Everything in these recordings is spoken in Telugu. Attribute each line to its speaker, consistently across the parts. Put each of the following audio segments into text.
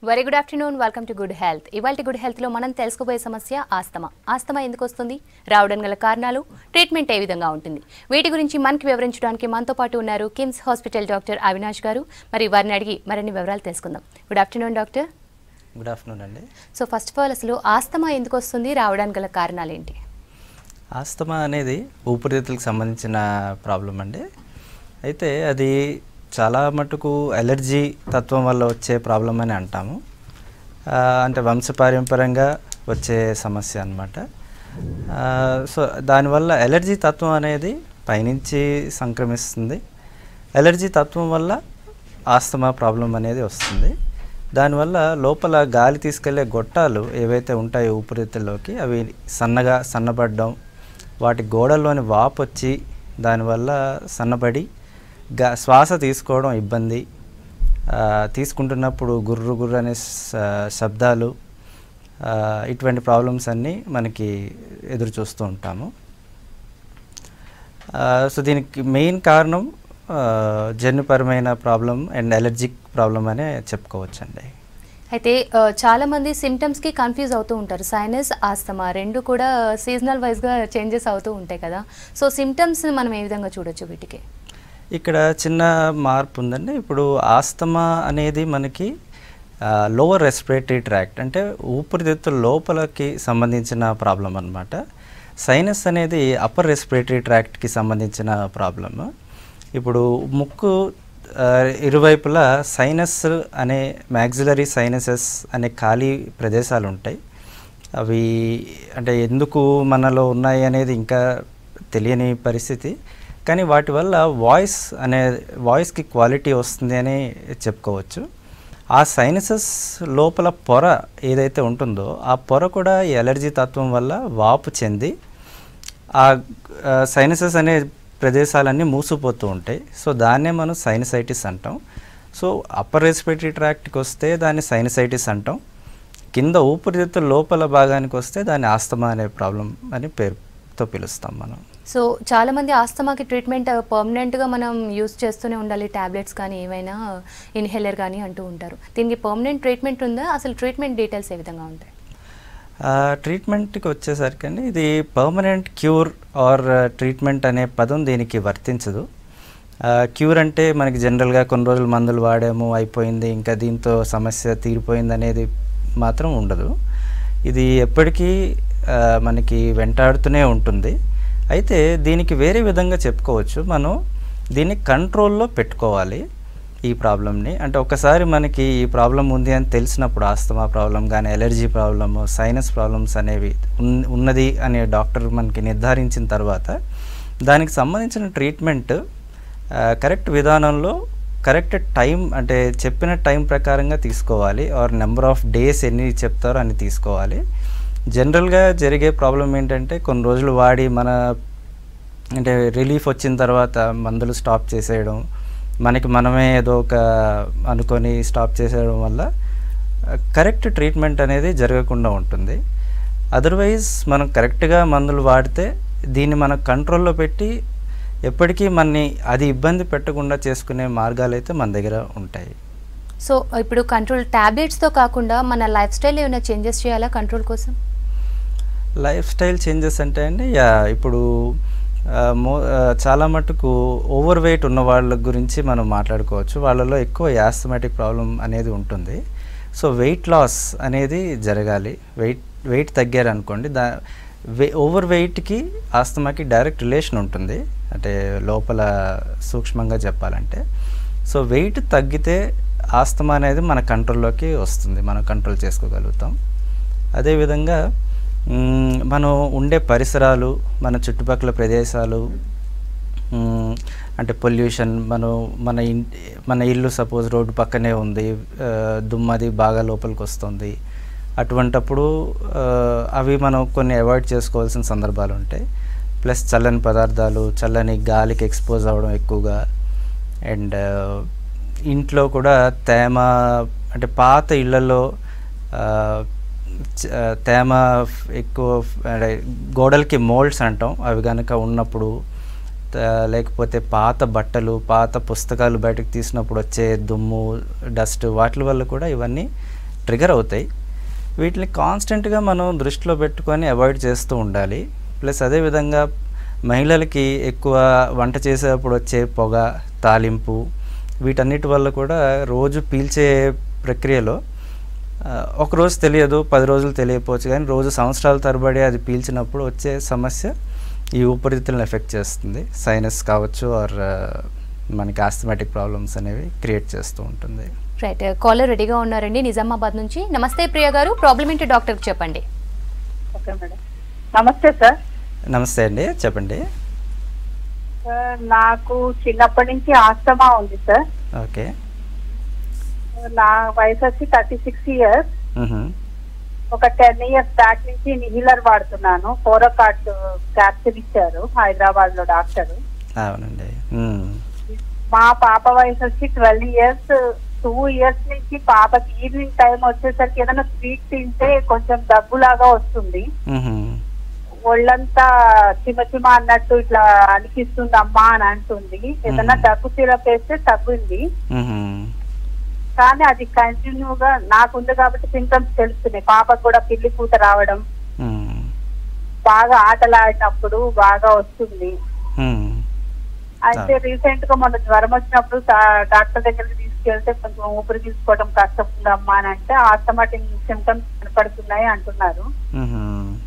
Speaker 1: Very good afternoon welcome to good health ఇవాళ గుడ్ హెల్త్లో మనం తెలుసుకోబోయే సమస్య ఆస్తమా ఆస్తమా ఎందుకు వస్తుంది రావడం గల కారణాలు ట్రీట్మెంట్ ఏ విధంగా ఉంటుంది వీటి గురించి మనకి వివరించడానికి మనతో పాటు ఉన్నారు కిమ్స్ హాస్పిటల్ డాక్టర్ అవినాష్ గారు మరి వారిని అడిగి మరిన్ని వివరాలు తెలుసుకుందాం good afternoon doctor
Speaker 2: good afternoon అండి
Speaker 1: సో ఫస్ట్ ఆఫ్ ఆల్ అసలు ఆస్తమా ఎందుకు వస్తుంది రావడానికి గల కారణాలు ఏంటి
Speaker 2: ఆస్తమా అనేది ఊపిరితిత్తులకు సంబంధించిన ప్రాబ్లం అండి అయితే అది చాలా మటుకు ఎలర్జీ తత్వం వల్ల వచ్చే ప్రాబ్లం అని అంటాము ఆ, అంటే వంశపారంపర్యంగా వచ్చే సమస్య అనమాట సో దానివల్ల ఎలర్జీ తత్వం అనేది పైనుంచి సంక్రమిస్తుంది ఎలర్జీ తత్వం వల్ల ఆస్తమా ప్రాబ్లం అనేది వస్తుంది దానివల్ల లోపల గాలి తీసుకెళ్లే గొట్టాలు ఏవైతే ఉంటాయో ఊపిరితిత్తుల్లోకి అవి సన్నగా సన్నబడడం వాటి గోడల్లోని వాపు వచ్చి దానివల్ల సన్నబడి గా శ్వాస తీసుకోవడం ఇబ్బంది ఆ, తీసుకుంటున్నప్పుడు గుర్రు గుర్రు అనే స- శబ్దాలు ఆ, ఇటువంటి ప్రాబ్లమ్స్ అన్నీ మనకి ఎదురు చూస్తూ ఉంటాము ఆ, సో దీనికి మెయిన్ కారణం ఆ, జన్యుపరమైన ప్రాబ్లం అండ్ ఎలర్జిక్ ప్రాబ్లం అనే చెప్పుకోవచ్చండి
Speaker 1: అయితే ఆ, చాలా మంది సిమ్టమ్స్ కి కన్ఫ్యూజ్ అవుతూ ఉంటారు సైనస్ ఆస్తమా రెండు కూడా సీజనల్ వైజ్ గా చేంజెస్ అవుతూ ఉంటాయి కదా సో సిమ్టమ్స్ మనం ఏ విధంగా చూడొచ్చు వీటికి
Speaker 2: ఇక్కడ చిన్న మార్పు ఉందండి ఇప్పుడు ఆస్తమా అనేది మనకి లోవర్ రెస్పిరేటరీ ట్రాక్ట్ అంటే ఊపిరితిత్తుల లోపలకి సంబంధించిన ప్రాబ్లం అన్నమాట సైనస్ అనేది అప్పర్ రెస్పిరేటరీ ట్రాక్ట్కి సంబంధించిన ప్రాబ్లమ్ ఇప్పుడు ముక్కు ఆ, ఇరువైపులా సైనస్ అనే మ్యాక్సిలరీ సైనసెస్ అనే ఖాళీ ప్రదేశాలు ఉంటాయి అవి అంటే ఎందుకు మనలో ఉన్నాయి అనేది ఇంకా తెలియని పరిస్థితి కానీ వాటి వల్ల వాయిస్ అనే వాయిస్కి క్వాలిటీ వస్తుంది అని చెప్పుకోవచ్చు ఆ సైనసెస్ లోపల పొర ఏదైతే ఉంటుందో ఆ పొర కూడా ఈ ఎలర్జీ తత్వం వల్ల వాపు చెంది ఆ సైనసెస్ అనే ప్రదేశాలన్నీ మూసిపోతూ ఉంటాయి సో దాన్నే మనం సైనసైటిస్ అంటాం సో అప్పర్ రెస్పిరేటరీ ట్రాక్ట్కి వస్తే దాన్ని సైనసైటిస్ అంటాం కింద ఊపిరితిత్తుల లోపల భాగానికి వస్తే దాన్ని ఆస్తమా అనే ప్రాబ్లం అని పేరుతో పిలుస్తాం మనం
Speaker 1: సో చాలా మంది ఆస్తమాకి ట్రీట్మెంట్ పర్మనెంట్ గా మనం యూస్ చేస్తూనే ఉండాలి టాబ్లెట్స్ కానీ ఏమైనా ఇన్హేలర్ కానీ అంటూ ఉంటారు దీనికి పర్మనెంట్ ట్రీట్మెంట్ ఉందా అసలు ట్రీట్మెంట్ డీటెయిల్స్ ఏ విధంగా ఉంటాయి
Speaker 2: ట్రీట్మెంట్కి వచ్చేసరికి అండి ఇది పర్మనెంట్ క్యూర్ ఆర్ ట్రీట్మెంట్ అనే పదం దీనికి వర్తించదు క్యూర్ అంటే మనకి జనరల్గా కొన్ని రోజులు మందులు వాడాము అయిపోయింది ఇంకా దీంతో సమస్య తీరిపోయింది అనేది మాత్రం ఉండదు ఇది ఎప్పటికీ ఆ, మనకి వెంటాడుతూనే ఉంటుంది అయితే దీనికి వేరే విధంగా చెప్పుకోవచ్చు మనం దీన్ని కంట్రోల్లో పెట్టుకోవాలి ఈ ప్రాబ్లమ్ని అంటే ఒకసారి మనకి ఈ ప్రాబ్లం ఉంది అని తెలిసినప్పుడు ఆస్తమా ప్రాబ్లం కానీ ఎలర్జీ ప్రాబ్లము సైనస్ ప్రాబ్లమ్స్ అనేవి ఉన్- ఉన్నది అనే డాక్టర్ మనకి నిర్ధారించిన తర్వాత దానికి సంబంధించిన ట్రీట్మెంట్ కరెక్ట్ విధానంలో కరెక్ట్ టైం అంటే చెప్పిన టైం ప్రకారంగా తీసుకోవాలి ఆర్ నెంబర్ ఆఫ్ డేస్ ఎన్ని చెప్తారో అన్ని తీసుకోవాలి జనరల్గా జరిగే ప్రాబ్లం ఏంటంటే కొన్ని రోజులు వాడి మన అంటే రిలీఫ్ వచ్చిన తర్వాత మందులు స్టాప్ చేసేయడం మనకి మనమే ఏదో ఒక అనుకొని స్టాప్ చేసేయడం వల్ల కరెక్ట్ ట్రీట్మెంట్ అనేది జరగకుండా ఉంటుంది అదర్వైజ్ మనం కరెక్ట్గా మందులు వాడితే దీన్ని మన కంట్రోల్లో పెట్టి ఎప్పటికీ మనని అది ఇబ్బంది పెట్టకుండా చేసుకునే మార్గాలు అయితే మన దగ్గర ఉంటాయి
Speaker 1: సో ఇప్పుడు కంట్రోల్ టాబ్లెట్స్తో కాకుండా మన లైఫ్ స్టైల్ ఏమైనా చేంజెస్ చేయాలా కంట్రోల్ కోసం
Speaker 2: లైఫ్ స్టైల్ చేంజెస్ అంటే అండి యా ఇప్పుడు ఆ, మో ఆ, చాలా మటుకు ఓవర్ వెయిట్ ఉన్న వాళ్ళ గురించి మనం మాట్లాడుకోవచ్చు వాళ్ళలో ఎక్కువ యాస్థమెటిక్ ప్రాబ్లం అనేది ఉంటుంది సో వెయిట్ లాస్ అనేది జరగాలి వెయిట్ వెయిట్ తగ్గారు అనుకోండి దా వే ఓవర్ వెయిట్కి ఆస్తమాకి డైరెక్ట్ రిలేషన్ ఉంటుంది అంటే లోపల సూక్ష్మంగా చెప్పాలంటే సో వెయిట్ తగ్గితే ఆస్తమా అనేది మన కంట్రోల్లోకి వస్తుంది మనం కంట్రోల్ చేసుకోగలుగుతాం అదేవిధంగా మ్, మనం ఉండే పరిసరాలు మన చుట్టుపక్కల ప్రదేశాలు మ్, అంటే పొల్యూషన్ మనం మన ఇన్ మన ఇల్లు సపోజ్ రోడ్డు పక్కనే ఉంది ఆ, దుమ్మది బాగా లోపలికి వస్తుంది అటువంటప్పుడు ఆ, అవి మనం కొన్ని అవాయిడ్ చేసుకోవాల్సిన సందర్భాలు ఉంటాయి ప్లస్ చల్లని పదార్థాలు చల్లని గాలికి ఎక్స్పోజ్ అవ్వడం ఎక్కువగా అండ్ ఇంట్లో కూడా తేమ అంటే పాత ఇళ్లలో ఆ, చ- ఆ, తేమ ఫ్- ఎక్కువ ఫ్- అంటే గోడలకి మోల్డ్స్ అంటాం అవి కనుక ఉన్నప్పుడు త- లేకపోతే పాత బట్టలు పాత పుస్తకాలు బయటకు తీసినప్పుడు వచ్చే దుమ్ము డస్ట్ వాటి వల్ల కూడా ఇవన్నీ ట్రిగర్ అవుతాయి వీటిని కాన్స్టెంట్గా మనం దృష్టిలో పెట్టుకొని అవాయిడ్ చేస్తూ ఉండాలి ప్లస్ అదేవిధంగా మహిళలకి ఎక్కువ వంట చేసేటప్పుడు వచ్చే పొగ తాలింపు వీటన్నిటి వల్ల కూడా రోజు పీల్చే ప్రక్రియలో ఆ, ఒక రోజు తెలియదు పది రోజులు తెలియకపోవచ్చు కానీ రోజు సంవత్సరాల తరబడి అది పీల్చినప్పుడు వచ్చే సమస్య ఈ ఊపిరితిత్తులను ఎఫెక్ట్ చేస్తుంది సైనస్ కావచ్చు ఆర్ మనకి ఆస్థమెటిక్ ప్రాబ్లమ్స్ అనేవి క్రియేట్ చేస్తూ ఉంటుంది
Speaker 1: రైట్ కాలర్ రెడీగా ఉన్నారండి నిజామాబాద్ నుంచి నమస్తే ప్రియ గారు ప్రాబ్లం ఏంటో డాక్టర్కి చెప్పండి
Speaker 3: ఓకే మేడం నమస్తే సార్
Speaker 2: నమస్తే అండి చెప్పండి
Speaker 3: సార్ నాకు చిన్నప్పటి నుంచి ఆస్తమా ఉంది సార్
Speaker 2: ఓకే
Speaker 3: నా వయసు వచ్చి థర్టీ సిక్స్ ఇయర్స్
Speaker 2: మ్హూ.
Speaker 3: ఒక టెన్ ఇయర్స్ బ్యాక్ నుంచి నిహిలర్ వాడుతున్నాను ఫోరోకాట్ క్యాప్సిల్ ఇచ్చారు హైదరాబాద్ లో డాక్టర్
Speaker 2: అవునండి మ్.
Speaker 3: మా పాప వయసు వచ్చి ట్వెల్వ్ ఇయర్స్ టూ ఇయర్స్ నుంచి పాపకి ఈవినింగ్ టైం వచ్చేసరికి ఏదైనా స్వీట్ తింటే కొంచెం దగ్గులాగా వస్తుంది
Speaker 2: మ్హూ.
Speaker 3: ఒళ్ళంతా చిమ చిమ అన్నట్టు ఇట్లా అనిపిస్తుంది అమ్మా అని అంటుంది ఏదైనా
Speaker 2: మ్మ్.
Speaker 3: దగ్గు సిరప్ వేస్తే తగ్గింది
Speaker 2: మ్హూ.
Speaker 3: కానీ అది కంటిన్యూగా నాకుంది కాబట్టి సింటమ్స్ తెలుస్తున్నాయి పాపకు కూడా పిల్లి పూత రావడం
Speaker 2: మ్.
Speaker 3: బాగా ఆటలాడినప్పుడు బాగా వస్తుంది
Speaker 2: మ్.
Speaker 3: అయితే రీసెంట్ గా మొన్న జ్వరం వచ్చినప్పుడు డా- డాక్టర్ దగ్గరికి తీసుకెళ్తే కొంచెం ఊపిరి తీసుకోవడం కష్టం ఉందమ్మా అని అంటే ఆస్తమాటిక్ సిమ్టమ్స్ కనపడుతున్నాయి అంటున్నారు
Speaker 2: మ్హూ.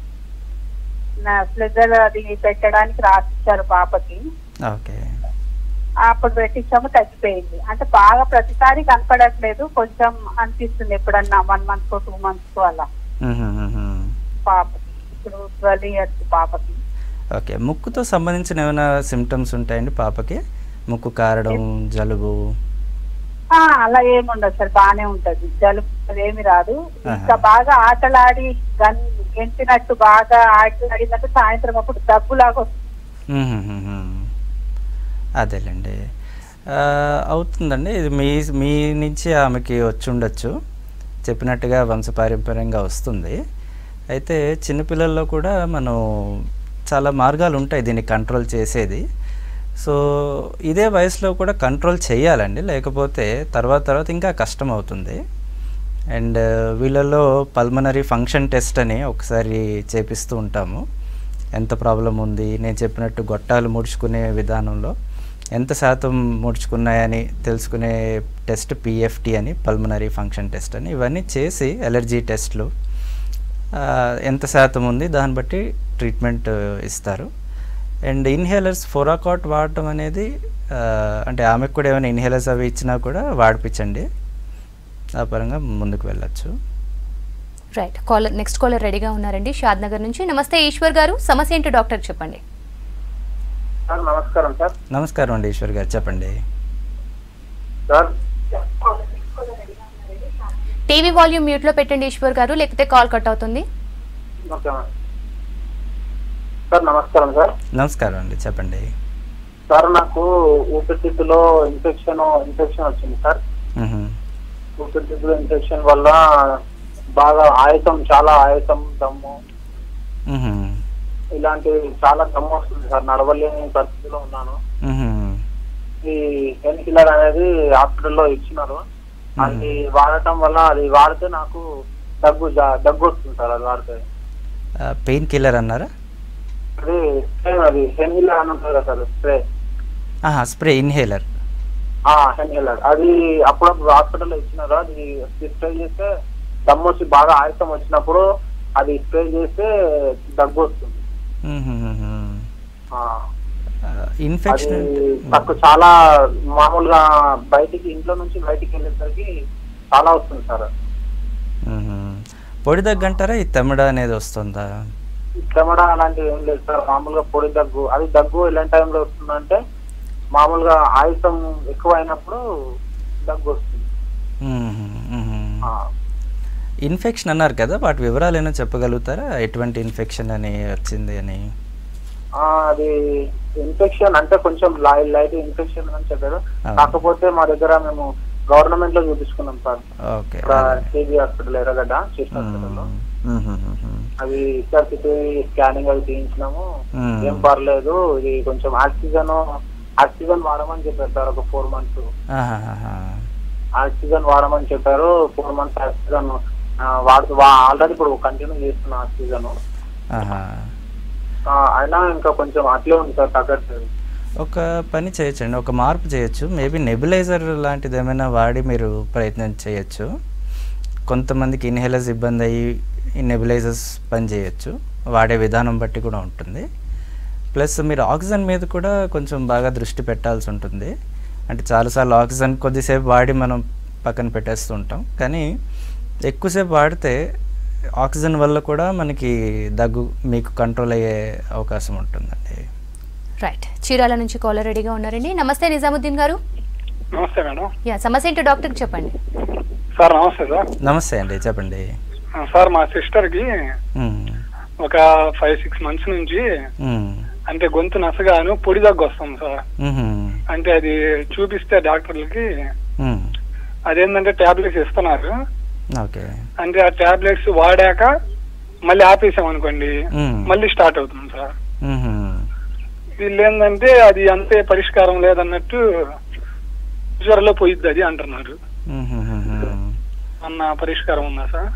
Speaker 3: నా ప్లెజర్ అది పెట్టడానికి రాసిచ్చారు పాపకి
Speaker 2: ఓకే
Speaker 3: అప్పుడు పెట్టించాము తగ్గిపోయింది అంటే బాగా ప్రతిసారి కనపడట్లేదు కొంచెం అనిపిస్తుంది ఎప్పుడన్నా వన్ మంత్ టూ మంత్స్ అలా
Speaker 2: మ్హూ. మ్హూ.
Speaker 3: పాపకి ఇప్పుడు ట్వెల్వ్ ఇయర్స్ పాపకి
Speaker 2: ఓకే ముక్కుతో సంబంధించిన ఏమైనా సిమ్టమ్స్ ఉంటాయండి పాపకి ముక్కు కారడం జలుబు
Speaker 3: ఆ, అలా ఏముండదు సార్ బానే ఉంటది జలుబు అదేమి రాదు ఇంకా
Speaker 2: ఆహా.
Speaker 3: బాగా ఆటలాడి గన్ గెంటినట్టు బాగా ఆటలాడినట్టు సాయంత్రం అప్పుడు దగ్గులాగా వస్తుంది
Speaker 2: మ్మ్హ్మ్మ్. అదేలేండి ఆ, అవుతుందండి ఇది మీ మీ నుంచి ఆమెకి వచ్చి ఉండొచ్చు చెప్పినట్టుగా వంశపారంపర్యంగా వస్తుంది అయితే చిన్నపిల్లల్లో కూడా మనం చాలా మార్గాలు ఉంటాయి దీన్ని కంట్రోల్ చేసేది సో ఇదే వయసులో కూడా కంట్రోల్ చేయాలండి లేకపోతే తర్వాత తర్వాత ఇంకా కష్టం అవుతుంది అండ్ వీళ్ళల్లో పల్మనరీ ఫంక్షన్ టెస్ట్ అని ఒకసారి చేపిస్తూ ఉంటాము ఎంత ప్రాబ్లం ఉంది నేను చెప్పినట్టు గొట్టాలు ముడుచుకునే విధానంలో ఎంత శాతం ముడుచుకున్నాయని తెలుసుకునే టెస్ట్ పిఎఫ్టి అని పల్మనరీ ఫంక్షన్ టెస్ట్ అని ఇవన్నీ చేసి ఎలర్జీ టెస్ట్లు ఆ, ఎంత శాతం ఉంది దాన్ని బట్టి ట్రీట్మెంట్ ఇస్తారు అండ్ ఇన్హేలర్స్ ఫోరాకాట్ వాడటం అనేది ఆ, అంటే ఆమెకు కూడా ఏమైనా ఇన్హేలర్స్ అవి ఇచ్చినా కూడా వాడిపించండి ఆ పరంగా ముందుకు వెళ్ళచ్చు
Speaker 1: రైట్ కాలర్ నెక్స్ట్ కాలర్ రెడీగా ఉన్నారండి షాద్ నగర్ నుంచి నమస్తే ఈశ్వర్ గారు సమస్య ఏంటో డాక్టర్ చెప్పండి
Speaker 4: సార్ నమస్కారం సార్
Speaker 2: నమస్కారం అండి ఈశ్వర్ గారు చెప్పండి
Speaker 4: సార్
Speaker 1: టీవీ వాల్యూమ్ మ్యూట్లో పెట్టండి ఈశ్వర్ గారు లేకపోతే కాల్ కట్ అవుతుంది
Speaker 4: ఓకే మేడం. సార్ నమస్కారం సార్
Speaker 2: నమస్కారం అండి చెప్పండి
Speaker 4: సార్ నాకు ఊపిరితిత్తులో ఇన్ఫెక్షన్ ఇన్ఫెక్షన్ వచ్చింది సార్
Speaker 2: మ్హూ.
Speaker 4: ఊపిరితిత్తులో ఇన్ఫెక్షన్ వల్ల బాగా ఆయాసం చాలా ఆయాసం దమ్ము
Speaker 2: మ్హూ.
Speaker 4: ఇలాంటివి చాలా దమ్ము వస్తుంది సార్ నడవలేని పరిస్థితిలో ఉన్నాను
Speaker 2: మ్హూ.
Speaker 4: ఈ పెయిన్ కిల్లర్ అనేది హాస్పిటల్లో ఇచ్చినారు అది వాడటం వల్ల అది వాడితే నాకు దగ్గు జా- దగ్గు వస్తుంది సార్ అది వాడితే
Speaker 2: ఆ, పెయిన్ కిల్లర్ అన్నారా
Speaker 4: అది స్ప్రే అది పెయిన్ కిల్లర్ అని ఉంటుంది కదా సార్ స్ప్రే
Speaker 2: ఆహా స్ప్రే ఇన్హేలర్
Speaker 4: ఆ ఇన్హేలర్ అది అప్పుడప్పుడు హాస్పిటల్లో ఇచ్చినారు అది స్ప్రే చేస్తే దమ్ము వచ్చి బాగా ఆయాసం వచ్చినప్పుడు అది స్ప్రే చేస్తే దగ్గు వస్తుంది ఆ, అది
Speaker 2: ఇన్ఫెక్షన్
Speaker 4: నాకు చాలా మామూలుగా బయటికి ఇంట్లో నుంచి బయటికి వెళ్ళేసరికి చాలా వస్తుంది సార్
Speaker 2: పొడి దగ్గంటారా ఈ తెమ్మడ అనేది వస్తుందా
Speaker 4: చెమడ అలాంటివి ఏం లేదు సార్ మామూలుగా పొడి దగ్గు అది దగ్గు ఎలాంటి టైంలో వస్తుందంటే మామూలుగా ఆయాసం ఎక్కువ అయినప్పుడు దగ్గు వస్తుంది
Speaker 2: మ్మ్, మ్మ్.
Speaker 4: ఆ,
Speaker 2: ఇన్ఫెక్షన్ అన్నారు కదా వాటి వివరాలు ఏమైనా చెప్పగలుగుతారా ఎటువంటి ఇన్ఫెక్షన్ అని వచ్చింది అని
Speaker 4: ఆ, అది ఇన్ఫెక్షన్ అంటే కొంచెం లై- లైట్ ఇన్ఫెక్షన్ అని చెప్పారు
Speaker 2: ఆ.
Speaker 4: కాకపోతే మా దగ్గర మేము గవర్నమెంట్ లో చూపించుకున్నాం సార్
Speaker 2: ఓకే
Speaker 4: ఇక్కడ కేజీ హాస్పిటల్ ఎర్రగడ్డ చేసిన హాస్పిటల్లో
Speaker 2: మ్మ్.
Speaker 4: అది ఇక్కడికి స్కానింగ్ అవి తీయించినాము
Speaker 2: మ్మ్.
Speaker 4: ఏం పర్లేదు ఇది కొంచెం ఆక్సిజన్ ఆక్సిజన్ వాడమని చెప్పారు సార్ ఒక ఫోర్ మంత్స్
Speaker 2: ఆహాహాహా.
Speaker 4: ఆక్సిజన్ వాడమని చెప్పారు ఫోర్ మంత్స్ ఆక్సిజన్ వాడు ఆల్రెడీ ఇప్పుడు కంటిన్యూ చేస్తున్నా సీజన్
Speaker 2: ఆహా.
Speaker 4: అయినా ఇంకా కొంచెం అట్లే ఉంది సార్ తగ్గట్లేదు
Speaker 2: ఒక పని చేయొచ్చండి ఒక మార్పు చేయొచ్చు మేబీ నెబులైజర్ లాంటిది ఏమైనా వాడి మీరు ప్రయత్నం చేయొచ్చు కొంతమందికి ఇన్హేలర్స్ ఇబ్బంది అయ్యి ఈ నెబులైజర్స్ పని చేయొచ్చు వాడే విధానం బట్టి కూడా ఉంటుంది ప్లస్ మీరు ఆక్సిజన్ మీద కూడా కొంచెం బాగా దృష్టి పెట్టాల్సి ఉంటుంది అంటే చాలాసార్లు ఆక్సిజన్ కొద్దిసేపు వాడి మనం పక్కన పెట్టేస్తూ ఉంటాం కానీ ఎక్కువసేపు వాడితే ఆక్సిజన్ వల్ల కూడా మనకి దగ్గు మీకు కంట్రోల్ అయ్యే అవకాశం ఉంటుందండి
Speaker 1: రైట్ చీరాల నుంచి కాలర్ రెడీగా ఉన్నారండి నమస్తే నిజాముద్దీన్ గారు
Speaker 5: నమస్తే మేడం
Speaker 1: యా సమస్య ఏంటో డాక్టర్కి చెప్పండి
Speaker 5: సార్ నమస్తే సార్
Speaker 2: నమస్తే అండి చెప్పండి
Speaker 5: ఆ, సార్ మా సిస్టర్ కి
Speaker 2: మ్మ్.
Speaker 5: ఒక ఫైవ్ సిక్స్ మంత్స్ నుంచి
Speaker 2: మ్మ్.
Speaker 5: అంటే గొంతు నసగాను పొడి దగ్గు వస్తుంది సార్
Speaker 2: మ్మ్.
Speaker 5: అంటే అది చూపిస్తే డాక్టర్లకి
Speaker 2: మ్మ్.
Speaker 5: అదేంటంటే టాబ్లెట్స్ ఇస్తున్నారు
Speaker 2: ఓకే
Speaker 5: అంటే ఆ టాబ్లెట్స్ వాడాక మళ్ళీ ఆపేసాం అనుకోండి
Speaker 2: మ్మ్.
Speaker 5: మళ్ళీ స్టార్ట్ అవుతుంది సార్
Speaker 2: మ్మ్.
Speaker 5: వీళ్ళు ఏంటంటే అది అంతే పరిష్కారం లేదన్నట్టు జ్వరలో పోయిద్ది అది అంటున్నారు
Speaker 2: మ్మ్.
Speaker 5: అన్న పరిష్కారం ఉందా సార్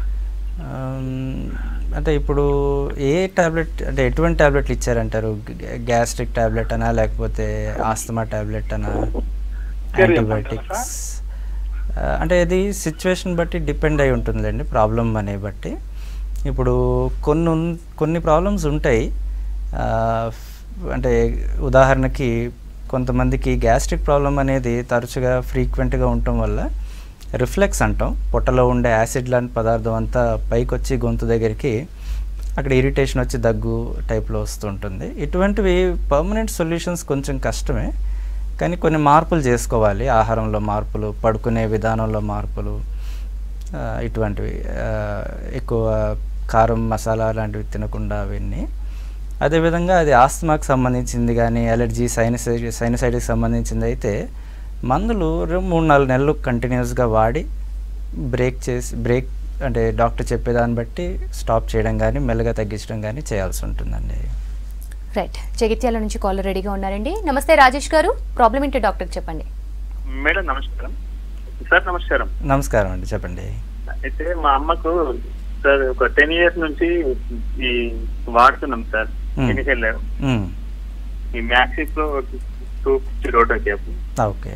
Speaker 2: ఆమ్, అంటే ఇప్పుడు ఏ టాబ్లెట్ అంటే ఎటువంటి టాబ్లెట్లు ఇచ్చారంటారు గ్యాస్ట్రిక్ టాబ్లెట్ అనా లేకపోతే ఆస్తమా టాబ్లెట్ అనా
Speaker 5: పేరు
Speaker 2: యాంటీబయాటిక్స్ ఆ, అంటే ఇది సిచ్యువేషన్ బట్టి డిపెండ్ అయి ఉంటుందండి ప్రాబ్లం అనే బట్టి ఇప్పుడు కొన్ని ఉన్- కొన్ని ప్రాబ్లమ్స్ ఉంటాయి ఆ, ఫ్- అంటే ఉదాహరణకి కొంతమందికి గ్యాస్ట్రిక్ ప్రాబ్లం అనేది తరచుగా ఫ్రీక్వెంట్గా ఉండటం వల్ల రిఫ్లెక్స్ అంటాం పొట్టలో ఉండే యాసిడ్ లాంటి పదార్థం అంతా పైకి వచ్చి గొంతు దగ్గరికి అక్కడ ఇరిటేషన్ వచ్చి దగ్గు టైప్లో వస్తుంటుంది ఇటువంటివి పర్మనెంట్ సొల్యూషన్స్ కొంచెం కష్టమే కానీ కొన్ని మార్పులు చేసుకోవాలి ఆహారంలో మార్పులు పడుకునే విధానంలో మార్పులు ఆ, ఇటువంటివి ఆ, ఎక్కువ కారం మసాలా లాంటివి తినకుండా అవన్నీ అదేవిధంగా అది ఆస్తమాకు సంబంధించింది కానీ అలర్జీ సైనసైడ్ సైనసైడ్కి సంబంధించింది అయితే మందులు రెండు మూడు నాలుగు నెలలు కంటిన్యూస్గా వాడి బ్రేక్ చేసి బ్రేక్ అంటే డాక్టర్ చెప్పేదాన్ని బట్టి స్టాప్ చేయడం కానీ మెల్లగా తగ్గించడం కానీ చేయాల్సి ఉంటుందండి
Speaker 1: రైట్ జగిత్యాల నుంచి కాలర్ రెడీగా ఉన్నారండి నమస్తే రాజేష్ గారు ప్రాబ్లం ఏంటో డాక్టర్కి చెప్పండి
Speaker 6: మేడం నమస్కారం సార్ నమస్కారం
Speaker 2: నమస్కారం అండి చెప్పండి
Speaker 6: అయితే మా అమ్మకు సార్ ఒక టెన్ ఇయర్స్ నుంచి ఈ వాడుతున్నాం సార్
Speaker 2: Hmm.
Speaker 6: ఎన్నికల్
Speaker 2: మ్మ్.
Speaker 6: ఈ మ్యాక్సిక్ లో two fifty rotacap
Speaker 2: okay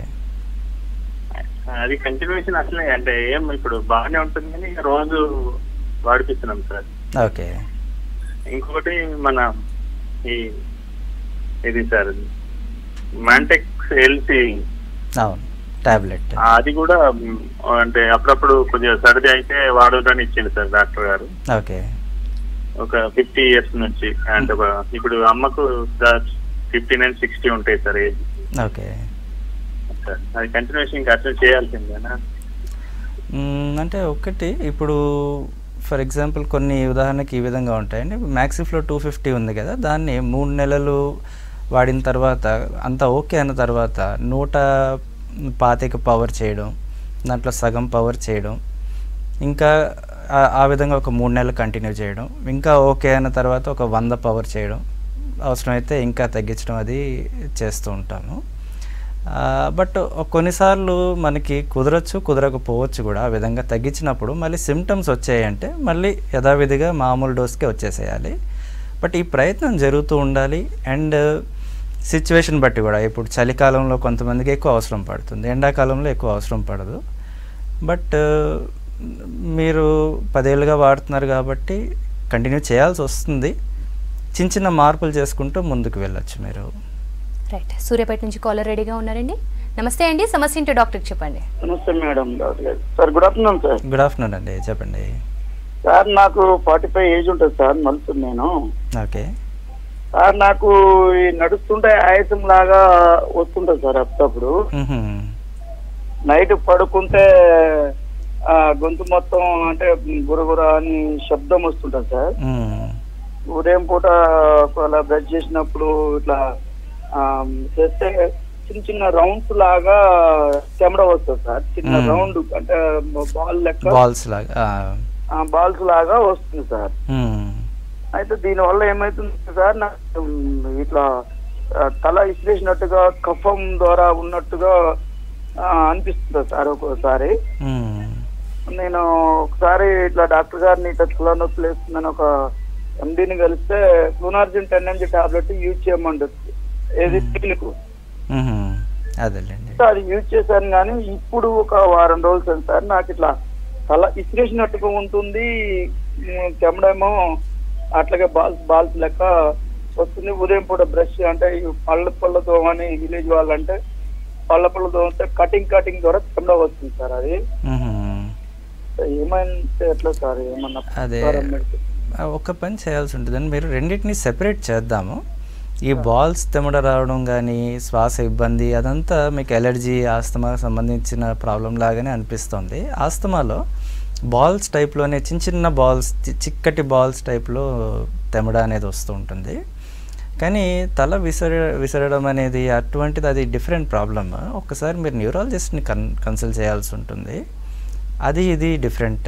Speaker 6: అది కంటిన్యూషన్ అసలే అంటే ఏం ఇప్పుడు బాగానే ఉంటుంది కానీ రోజు వాడిపిస్తున్నాం సార్
Speaker 2: ఓకే
Speaker 6: ఇంకొకటి మన ఈ ఇది సార్ మాంటెక్స్ ఎల్సి
Speaker 2: అవును టాబ్లెట్
Speaker 6: అది కూడా మ్, అంటే అప్పుడప్పుడు కొద్దిగా సర్ది అయితే వాడదని ఇచ్చింది సార్ డాక్టర్ గారు
Speaker 2: ఓకే
Speaker 6: ఒక ఫిఫ్టీ ఇయర్స్ నుంచి అంటే ఒక ఇప్పుడు అమ్మకు ఫిఫ్టీ నైన్ సిక్స్టీ ఉంటాయి సార్ ఏజ్
Speaker 2: ఓకే
Speaker 6: సార్ అది కంటిన్యూషన్ ఇంకా అట్లా చేయాల్సిందేనా
Speaker 2: మ్మ్, అంటే ఒకటి ఇప్పుడు ఫర్ ఎగ్జాంపుల్ కొన్ని ఉదాహరణకి ఈ విధంగా ఉంటాయండి మ్యాక్సిఫ్లో టూ ఫిఫ్టీ ఉంది కదా దాన్ని మూడు నెలలు వాడిన తర్వాత అంతా ఓకే అన్న తర్వాత నూట పాతిక పవర్ చేయడం దాంట్లో సగం పవర్ చేయడం ఇంకా ఆ- ఆ విధంగా ఒక మూడు నెలలు కంటిన్యూ చేయడం ఇంకా ఓకే అన్న తర్వాత ఒక వంద పవర్ చేయడం అవసరమైతే ఇంకా తగ్గించడం అది చేస్తూ ఉంటాము బట్ కొన్నిసార్లు మనకి కుదరచ్చు కుదరకపోవచ్చు కూడా ఆ విధంగా తగ్గించినప్పుడు మళ్ళీ సిమ్టమ్స్ వచ్చాయంటే మళ్ళీ యథావిధిగా మామూలు డోస్కే వచ్చేసేయాలి బట్ ఈ ప్రయత్నం జరుగుతూ ఉండాలి అండ్ సిచ్యువేషన్ బట్టి కూడా ఇప్పుడు చలికాలంలో కొంతమందికి ఎక్కువ అవసరం పడుతుంది ఎండాకాలంలో ఎక్కువ అవసరం పడదు బట్ మీరు పదేళ్ళుగా వాడుతున్నారు కాబట్టి కంటిన్యూ చేయాల్సి వస్తుంది చిన్న చిన్న మార్పులు చేసుకుంటూ ముందుకు వెళ్ళొచ్చు మీరు
Speaker 1: రైట్ సూర్యాపేట నుంచి కాలర్ రెడీగా ఉన్నారండి నమస్తే అండి సమస్య ఏంటో డాక్టర్కి చెప్పండి
Speaker 7: నమస్తే మేడం డాక్టర్ గారు sir good afternoon sir
Speaker 2: good afternoon అండి చెప్పండి
Speaker 7: సార్ నాకు ఫార్టీ ఫైవ్ ఏజ్ ఉంటుంది సార్ మలుసు నేను
Speaker 2: ఓకే
Speaker 7: సార్ నాకు ఈ నడుస్తుంటే ఆయాసం లాగా వస్తుంటుంది సార్ అప్పుడప్పుడు
Speaker 2: మ్మ్హ్మ్.
Speaker 7: నైట్ పడుకుంటే ఆ, గొంతు మొత్తం అంటే గురగుర అని శబ్దం వస్తుంటుంది సార్
Speaker 2: మ్మ్.
Speaker 7: ఉదయం పూట అలా బ్రష్ చేసినప్పుడు ఇట్లా ఆ, చేస్తే చిన్న చిన్న రౌండ్స్ లాగా చెమడ వస్తుంది సార్ చిన్న
Speaker 2: మ్మ్.
Speaker 7: రౌండ్ అంటే బాల్ లెక్క
Speaker 2: బాల్స్ లాగా ఆ.
Speaker 7: బాల్స్ లాగా వస్తుంది సార్
Speaker 2: మ్మ్.
Speaker 7: అయితే దీని వల్ల ఏమైతుంది సార్ నాకు ఉమ్, ఇట్లా ఆ, తల ఇసిరేసినట్టుగా కఫం ద్వారా ఉన్నట్టుగా ఆ, అనిపిస్తుంది సార్ ఒక్కోసారి
Speaker 2: మ్మ్.
Speaker 7: నేను ఒకసారి ఇట్లా డాక్టర్ గారిని ఇట్లా తలనొప్పి లేస్తుందని ఒక ఎండిని కలిస్తే క్లూనార్జిన్ టెన్ ఎంజీ టాబ్లెట్ యూజ్ చేయమంటుంది ఏది క్లినిక్
Speaker 2: మ్హూ. అదేలేండి
Speaker 7: సో అది యూజ్ చేశాను కానీ ఇప్పుడు ఒక వారం రోజులు అయింది సార్ నాకు ఇట్లా తల ఇసిరేసినట్టుగా ఉంటుంది ఉమ్, చెమడేమో అట్లాగే బాల్స్ బాల్స్ లెక్క వస్తుంది ఉదయం పూట బ్రష్ అంటే ఈ పళ్ళ పళ్ళ దోమ అని విలేజ్ వాళ్ళంటే పళ్ళ పళ్ళ దోమ అంటే కటింగ్ కటింగ్ ద్వారా చెమడ వస్తుంది సార్ అది
Speaker 2: మ్హూ.
Speaker 7: సో ఏమైంది ఎట్లా సార్ ఏమన్నా
Speaker 2: అదే
Speaker 7: సార్ మెడిసిన్
Speaker 2: ఆ, ఒక పని చేయాల్సి ఉంటుందండి మీరు రెండింటిని సెపరేట్ చేద్దాము ఈ బాల్స్ తెమడ రావడం కానీ శ్వాస ఇబ్బంది అదంతా మీకు ఎలర్జీ ఆస్తమాకు సంబంధించిన ప్రాబ్లం లాగానే అనిపిస్తుంది ఆస్తమాలో బాల్స్ టైప్లోనే చిన్న చిన్న బాల్స్ చి- చిక్కటి బాల్స్ టైప్లో తెమడ అనేది వస్తూ ఉంటుంది కానీ తల విసర విసరడం అనేది అటువంటిది అది డిఫరెంట్ ప్రాబ్లమ్ ఒక్కసారి మీరు న్యూరాలజిస్ట్ని కన్ కన్సల్ట్ చేయాల్సి ఉంటుంది అది ఇది డిఫరెంట్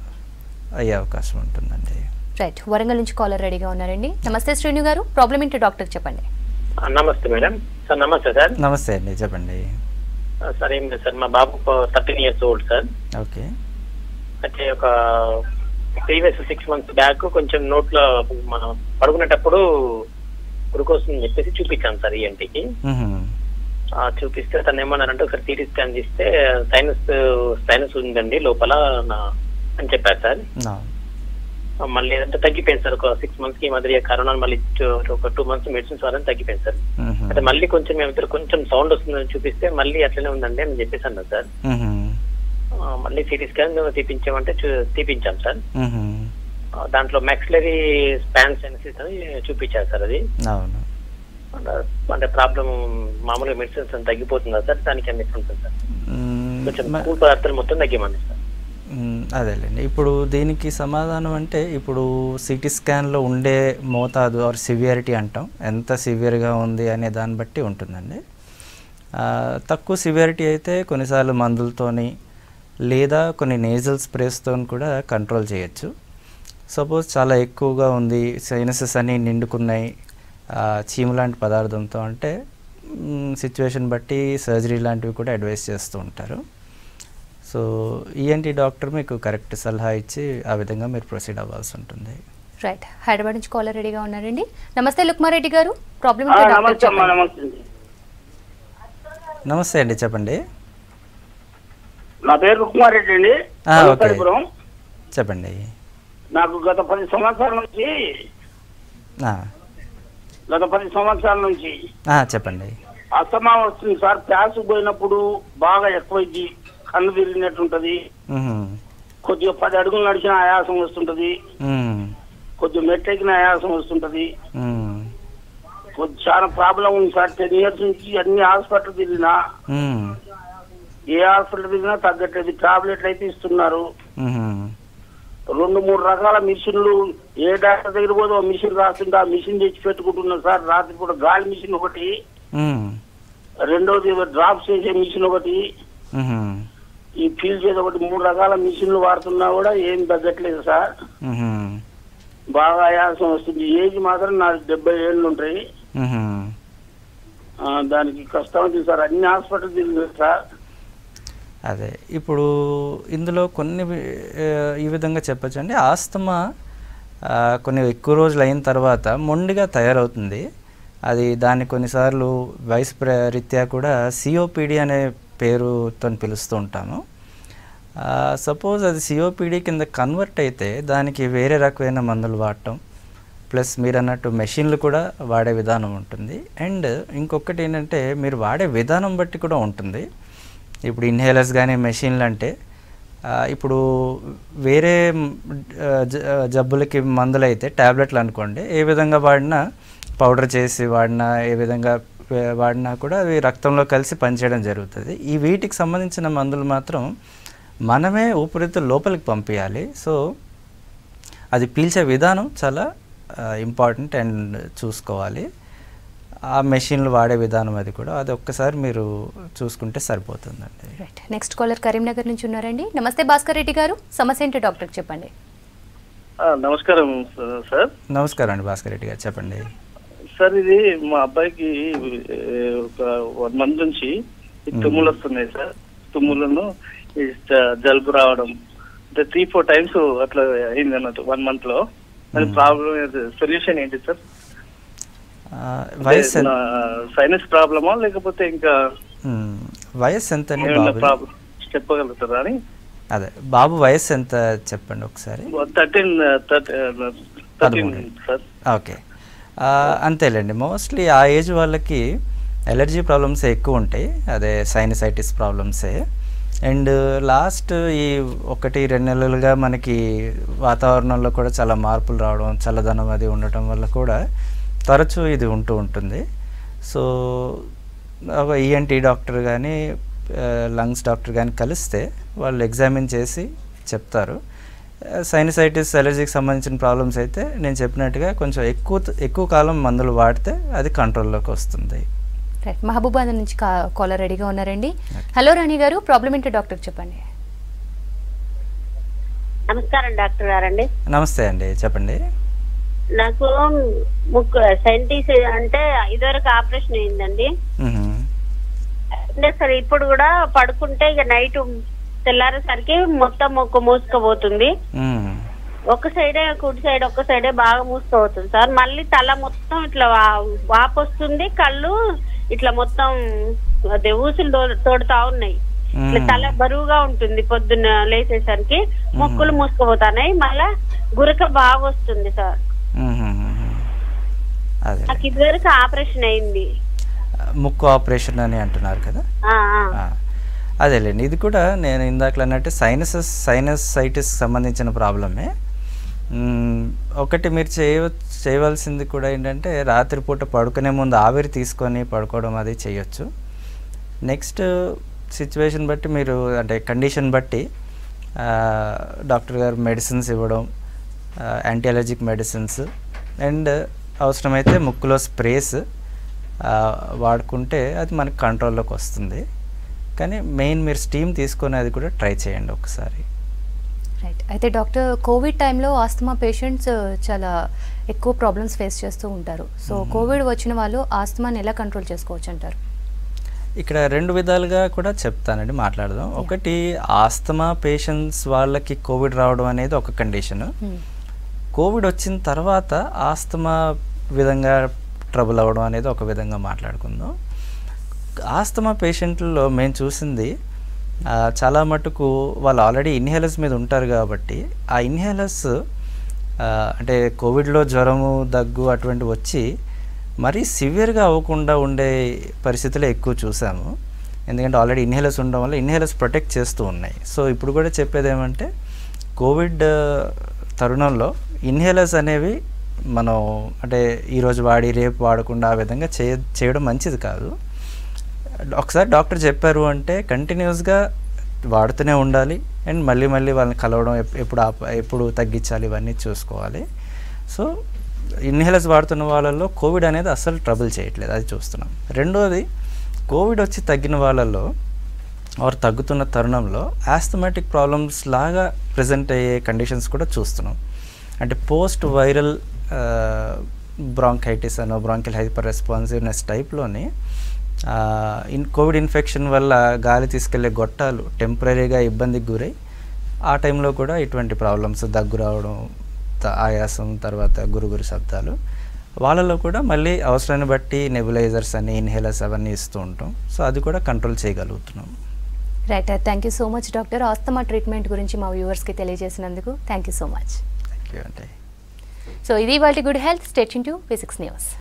Speaker 2: అయ్యే అవకాశం ఉంటుందండి
Speaker 1: రైట్ వరంగల్ నుంచి కాలర్ రెడీగా ఉన్నారండి నమస్తే శ్రీను గారు ప్రాబ్లం ఏంటో డాక్టర్ చెప్పండి
Speaker 8: ఆ, నమస్తే మేడం సార్ నమస్తే సార్
Speaker 2: నమస్తే అండి చెప్పండి
Speaker 8: ఆ, సార్ ఏం లేదు సార్ మా బాబు thirteen years old sir
Speaker 2: okay
Speaker 8: అయితే ఒక ప్రీవియస్ సిక్స్ మంత్స్ బ్యాక్ కొంచెం నోట్లో మనం పడుకునేటప్పుడు గ్లూకోజ్ అని చెప్పేసి చూపించాను సార్ ఈఎన్టీకి
Speaker 2: మ్మ్హ.
Speaker 8: చూపిస్తే తను ఏమన్నారంటే ఒకసారి సిటీ స్కాన్ చేస్తే సైనస్ సైనస్ ఉందండి లోపల నా- అని చెప్పారు సార్
Speaker 2: నా.
Speaker 8: ఆ, మళ్ళీ ఏదంటే తగ్గిపోయింది సార్ ఒక సిక్స్ మంత్స్ కి ఈ మధ్య కరోనా మళ్ళీ two- ఒక టూ మంత్స్ మెడిసిన్స్ వారని తగ్గిపోయింది సార్
Speaker 2: మ్మ్హ.
Speaker 8: అయితే మళ్ళీ కొంచెం ఏమిద్దరు కొంచెం సౌండ్ వస్తుందని చూపిస్తే మళ్ళీ అట్లనే ఉందండి అని చెప్పేసి అన్నారు సార్
Speaker 2: మ్మ్హ.
Speaker 8: ఆ, మళ్ళీ సిటీ స్కాన్ తీపించామంటే చూ- తీపించాం సార్
Speaker 2: మ్మ్హ.
Speaker 8: ఆ, దాంట్లో మెక్స్లరీ స్పాన్ సెన్సిస్ అని చూపించారు సార్ అది
Speaker 2: అవును
Speaker 8: అంటే- అంటే ప్రాబ్లం మామూలుగా మెడిసిన్స్ అని తగ్గిపోతుందా సార్ దానికి అన్ని ఉంటుంది సార్
Speaker 2: మ్మ్.
Speaker 8: కొంచెం
Speaker 2: మ-
Speaker 8: కూల్ పదార్థాలు మొత్తం తగ్గిమండి సార్
Speaker 2: మ్మ్. అదేలేండి ఇప్పుడు దీనికి సమాధానం అంటే ఇప్పుడు సిటీ స్కాన్లో ఉండే మోతాదు ఆర్ సివియారిటీ అంటాం ఎంత సివియర్గా ఉంది అనే దాన్ని బట్టి ఉంటుందండి ఆ, తక్కువ సివియారిటీ అయితే కొన్నిసార్లు మందులతోని లేదా కొన్ని నేజల్ స్ప్రేస్తో కూడా కంట్రోల్ చేయొచ్చు సపోజ్ చాలా ఎక్కువగా ఉంది సైనసెస్ అన్నీ నిండుకున్నాయి ఆ, చీము లాంటి పదార్థంతో అంటే సిచ్యువేషన్ బట్టి సర్జరీ లాంటివి కూడా అడ్వైస్ చేస్తూ ఉంటారు సో ఈఎన్టీ డాక్టర్ మీకు కరెక్ట్ సలహా ఇచ్చి ఆ విధంగా మీరు ప్రొసీడ్ అవ్వాల్సి ఉంటుంది
Speaker 1: రైట్ హైదరాబాద్ నుంచి కాలర్ రెడీగా ఉన్నారండి నమస్తే లుక్మారెడ్డి గారు ప్రాబ్లం
Speaker 7: ఆ,
Speaker 1: ఏంటో డాక్టర్
Speaker 7: నమస్తే అమ్మా
Speaker 1: చెప్పండి
Speaker 7: నమస్తే
Speaker 2: నమస్తే అండి చెప్పండి
Speaker 7: నా పేరు కుమార్ రెడ్డి అండి
Speaker 2: ఆ, ఓకే.
Speaker 7: కొత్తపల్లిపురం.
Speaker 2: చెప్పండి
Speaker 7: నాకు గత పది సంవత్సరాల నుంచి
Speaker 2: ఆ,
Speaker 7: గత పది సంవత్సరాల నుంచి
Speaker 2: ఆ, చెప్పండి
Speaker 7: అస్తమా వస్తుంది సార్ ప్యాస్ పోయినప్పుడు బాగా ఎక్కువైంది కన్ను తిరిగినట్టుంటది
Speaker 2: మ్హూ.
Speaker 7: కొద్దిగా పది అడుగులు నడిచిన ఆయాసం వస్తుంటది
Speaker 2: మ్మ్.
Speaker 7: కొద్దిగా మెట్టెక్కిన ఆయాసం వస్తుంటది
Speaker 2: మ్మ్.
Speaker 7: కొద్ది చాలా ప్రాబ్లం ఉంది సార్ టెన్ ఇయర్స్ నుంచి అన్ని హాస్పిటల్ తిరిగినా
Speaker 2: మ్మ్.
Speaker 7: ఏ హాస్పిటల్ తిరిగినా తగ్గట్లేదు టాబ్లెట్లు అయితే ఇస్తున్నారు
Speaker 2: మ్హూ.
Speaker 7: రెండు మూడు రకాల మిషన్లు ఏ డాక్టర్ దగ్గర పోతే ఒక మిషన్ రాస్తుంటే ఆ మిషన్ తెచ్చి పెట్టుకుంటున్నాం సార్ రాత్రి పూట గాలి మిషన్ ఒకటి
Speaker 2: మ్మ్.
Speaker 7: రెండోది డ్రాప్స్ చేసే మిషన్ ఒకటి
Speaker 2: మ్హూ.
Speaker 7: ఈ ఫీల్ చేసే ఒకటి మూడు రకాల మిషన్లు వాడుతున్నా కూడా ఏం తగ్గట్లేదు సార్
Speaker 2: మ్హూ.
Speaker 7: బాగా ఆయాసం వస్తుంది ఏజ్ మాత్రం నాకు డెబ్బై ఏళ్ళు ఉంటాయి
Speaker 2: మ్హూ.
Speaker 7: ఆ, దానికి కష్టం అవుతుంది సార్ అన్ని హాస్పిటల్ తిరిగి సార్
Speaker 2: అదే ఇప్పుడు ఇందులో కొన్ని వి- ఆ, ఈ విధంగా చెప్పచ్చు అండి ఆస్తమా ఆ, కొన్ని ఎక్కువ రోజులు అయిన తర్వాత మొండిగా తయారవుతుంది అది దాన్ని కొన్నిసార్లు వయసు ప్ర రీత్యా కూడా సిఓపిడి అనే పేరుతో పిలుస్తూ ఉంటాము సపోజ్ అది సిఓపిడి కింద కన్వర్ట్ అయితే దానికి వేరే రకమైన మందులు వాడటం ప్లస్ మీరు అన్నట్టు మెషిన్లు కూడా వాడే విధానం ఉంటుంది అండ్ ఇంకొకటి ఏంటంటే మీరు వాడే విధానం బట్టి కూడా ఉంటుంది ఇప్పుడు ఇన్హేలర్స్ కానీ మెషిన్లు అంటే ఆ, ఇప్పుడు వేరే మ్, ఆ, జ- ఆ, జబ్బులకి మందులు అయితే ట్యాబ్లెట్లు అనుకోండి ఏ విధంగా వాడినా పౌడర్ చేసి వాడినా ఏ విధంగా వే- వాడినా కూడా అవి రక్తంలో కలిసి పనిచేయడం జరుగుతుంది ఈ వీటికి సంబంధించిన మందులు మాత్రం మనమే ఊపిరితిత్తుల లోపలికి పంపించాలి సో అది పీల్చే విధానం చాలా ఇంపార్టెంట్ అండ్ చూసుకోవాలి ఆ మెషిన్లు వాడే విధానం అది కూడా అది ఒక్కసారి మీరు చూసుకుంటే సరిపోతుందండి
Speaker 1: రైట్ నెక్స్ట్ కాలర్ కరీంనగర్ నుంచి ఉన్నారండి నమస్తే భాస్కర్ రెడ్డి గారు సమస్య ఏంటో డాక్టర్కి చెప్పండి
Speaker 9: నమస్కారం స- సార్
Speaker 2: నమస్కారం అండి భాస్కర్ రెడ్డి గారు చెప్పండి
Speaker 9: సార్ ఇది మా అబ్బాయికి ఏ, ఒక వన్ మంత్ నుంచి ఈ తుమ్ములు వస్తున్నాయి సార్ తుమ్ములను ఈ జ- జలుబు రావడం అంటే త్రీ ఫోర్ టైమ్స్ అట్లా అయింది అన్నట్టు వన్ మంత్ లో అది ప్రాబ్లం సొల్యూషన్ ఏంటి సార్
Speaker 2: ఆ, వయసు ఎంత-
Speaker 9: సైనస్ ప్రాబ్లమా లేకపోతే ఇంకా
Speaker 2: మ్, వయసు ఎంత అండి
Speaker 9: ఏమైనా
Speaker 2: బాబు
Speaker 9: ప్రాబ్లం చెప్పగలుగుతారా అని
Speaker 2: అదే బాబు వయసు ఎంత చెప్పండి ఒకసారి
Speaker 9: థర్టీన్ థర్టీన్
Speaker 2: పదమూడు.
Speaker 9: సార్
Speaker 2: ఓకే ఆ, అంతేలేండి మోస్ట్లీ ఆ ఏజ్ వాళ్ళకి ఎలర్జీ ప్రాబ్లమ్స్ ఎక్కువ ఉంటాయి అదే సైనసైటిస్ ప్రాబ్లమ్సే అండ్ లాస్ట్ ఈ ఒకటి రెండు నెలలుగా మనకి వాతావరణంలో కూడా చాలా మార్పులు రావడం చల్లదనం అది ఉండటం వల్ల కూడా తరచూ ఇది ఉంటూ ఉంటుంది సో ఒక ఈఎన్టీ డాక్టర్ కానీ లంగ్స్ డాక్టర్ కానీ కలిస్తే వాళ్ళు ఎగ్జామిన్ చేసి చెప్తారు సైనసైటిస్ ఎలర్జీకి సంబంధించిన ప్రాబ్లమ్స్ అయితే నేను చెప్పినట్టుగా కొంచెం ఎక్కువ ఎక్కువ కాలం మందులు వాడితే అది కంట్రోల్లోకి వస్తుంది
Speaker 1: రైట్ మహబూబాద్ నుంచి కా- కాలర్ రెడీగా ఉన్నారండి హలో రాణి గారు ప్రాబ్లం ఏంటో డాక్టర్ చెప్పండి
Speaker 10: నమస్కారం డాక్టర్ గారండి
Speaker 2: నమస్తే అండి చెప్పండి
Speaker 10: నాకు ముక్కు సైంటిస్ అంటే ఇదివరకు ఆపరేషన్ అయిందండి
Speaker 2: మ్మ్.
Speaker 10: అంటే సరే ఇప్పుడు కూడా పడుకుంటే ఇక నైట్ తెల్లారేసరికి మొత్తం ముక్కు మూసుకుపోతుంది
Speaker 2: మ్మ్.
Speaker 10: ఒక సైడే కుడి సైడ్ ఒక సైడే బాగా మూసుకుపోతుంది సార్ మళ్ళీ తల మొత్తం ఇట్లా వా- వాపు వస్తుంది కళ్ళు ఇట్లా మొత్తం అదే ఊసులు తో- తోడుతా ఉన్నాయి ఇట్లా
Speaker 2: మ్మ్.
Speaker 10: తల బరువుగా ఉంటుంది పొద్దున్న లేచేసరికి ముక్కులు మూసుకుపోతున్నాయి మళ్ళా గురక బాగా వస్తుంది సార్
Speaker 2: మ్మ్. అదే
Speaker 10: నాకు ఇదివరకు ఆపరేషన్ అయింది
Speaker 2: ముక్కు ఆపరేషన్ అని అంటున్నారు కదా
Speaker 10: ఆ, ఆ.
Speaker 2: ఆ, అదేలేండి ఇది కూడా నేను ఇందాక అన్నట్టు సైనసస్ సైనసైటిస్ సంబంధించిన ప్రాబ్లమే మ్మ్, ఒకటి మీరు చేయ చేయవలసింది కూడా ఏంటంటే రాత్రిపూట పడుకునే ముందు ఆవిరి తీసుకొని పడుకోవడం అది చేయొచ్చు నెక్స్ట్ సిచ్యువేషన్ బట్టి మీరు అంటే కండిషన్ బట్టి ఆ, డాక్టర్ గారు మెడిసిన్స్ ఇవ్వడం యాంటీ అలర్జిక్ మెడిసిన్స్ అండ్ అవసరమైతే ముక్కులో స్ప్రేస్ వాడుకుంటే అది మనకి కంట్రోల్లోకి వస్తుంది కానీ మెయిన్ మీరు స్టీమ్ తీసుకొని అది కూడా ట్రై చేయండి ఒకసారి
Speaker 1: రైట్ అయితే డాక్టర్ కోవిడ్ టైంలో ఆస్తమా పేషెంట్స్ చాలా ఎక్కువ ప్రాబ్లమ్స్ ఫేస్ చేస్తూ ఉంటారు సో కోవిడ్ వచ్చిన వాళ్ళు ఆస్తమాని ఎలా కంట్రోల్ చేసుకోవచ్చు అంటారు
Speaker 2: ఇక్కడ రెండు విధాలుగా కూడా చెప్తానండి మాట్లాడదాం ఒకటి ఆస్తమా పేషెంట్స్ వాళ్ళకి కోవిడ్ రావడం అనేది ఒక కండిషన్
Speaker 1: Hmm.
Speaker 2: కోవిడ్ వచ్చిన తర్వాత ఆస్తమా విధంగా ట్రబుల్ అవ్వడం అనేది ఒక విధంగా మాట్లాడుకుందాం ఆస్తమా పేషెంట్లలో మేము చూసింది ఆ, చాలా మటుకు వాళ్ళు ఆల్రెడీ ఇన్హేలర్స్ మీద ఉంటారు కాబట్టి ఆ ఇన్హేలర్స్ అంటే కోవిడ్లో జ్వరము దగ్గు అటువంటి వచ్చి మరీ సివియర్గా అవ్వకుండా ఉండే పరిస్థితులే ఎక్కువ చూసాము ఎందుకంటే ఆల్రెడీ ఇన్హేలర్స్ ఉండడం వల్ల ఇన్హేలర్స్ ప్రొటెక్ట్ చేస్తూ ఉన్నాయి సో ఇప్పుడు కూడా చెప్పేది ఏమంటే కోవిడ్ ఆ, తరుణంలో ఇన్హేలర్స్ అనేవి మనం అంటే ఈరోజు వాడి రేపు వాడకుండా ఆ విధంగా చేయ చేయడం మంచిది కాదు ఒకసారి డాక్టర్ చెప్పారు అంటే కంటిన్యూస్గా వాడుతూనే ఉండాలి అండ్ మళ్ళీ మళ్ళీ వాళ్ళని కలవడం ఎప్- ఎప్పుడు ఆప ఎప్పుడు తగ్గించాలి ఇవన్నీ చూసుకోవాలి సో ఇన్హేలర్స్ వాడుతున్న వాళ్ళల్లో కోవిడ్ అనేది అస్సలు ట్రబుల్ చేయట్లేదు అది చూస్తున్నాం రెండోది కోవిడ్ వచ్చి తగ్గిన వాళ్ళల్లో ఆర్ తగ్గుతున్న తరుణంలో ఆస్థమెటిక్ ప్రాబ్లమ్స్ లాగా ప్రజెంట్ అయ్యే కండిషన్స్ కూడా చూస్తున్నాం అంటే పోస్ట్ వైరల్ బ్రాంకైటిస్ అనో బ్రాంకిల్ హైపర్ రెస్పాన్సివ్నెస్ టైప్లోని ఇన్ కోవిడ్ ఇన్ఫెక్షన్ వల్ల గాలి తీసుకెళ్లే గొట్టాలు టెంపరీగా ఇబ్బందికి గురై ఆ టైంలో కూడా ఇటువంటి ప్రాబ్లమ్స్ దగ్గు రావడం త- ఆయాసం తర్వాత గురుగురు శబ్దాలు వాళ్ళలో కూడా మళ్ళీ అవసరాన్ని బట్టి నెబులైజర్స్ అని ఇన్హేలర్స్ అవన్నీ ఇస్తూ ఉంటాం సో అది కూడా కంట్రోల్ చేయగలుగుతున్నాం
Speaker 1: right thank you so much doctor asthma treatment గురించి మా వ్యూవర్స్కి తెలియజేసినందుకు thank you so much
Speaker 2: thank you అంటే
Speaker 1: సో ఇది వాళ్ళ good health state to physics news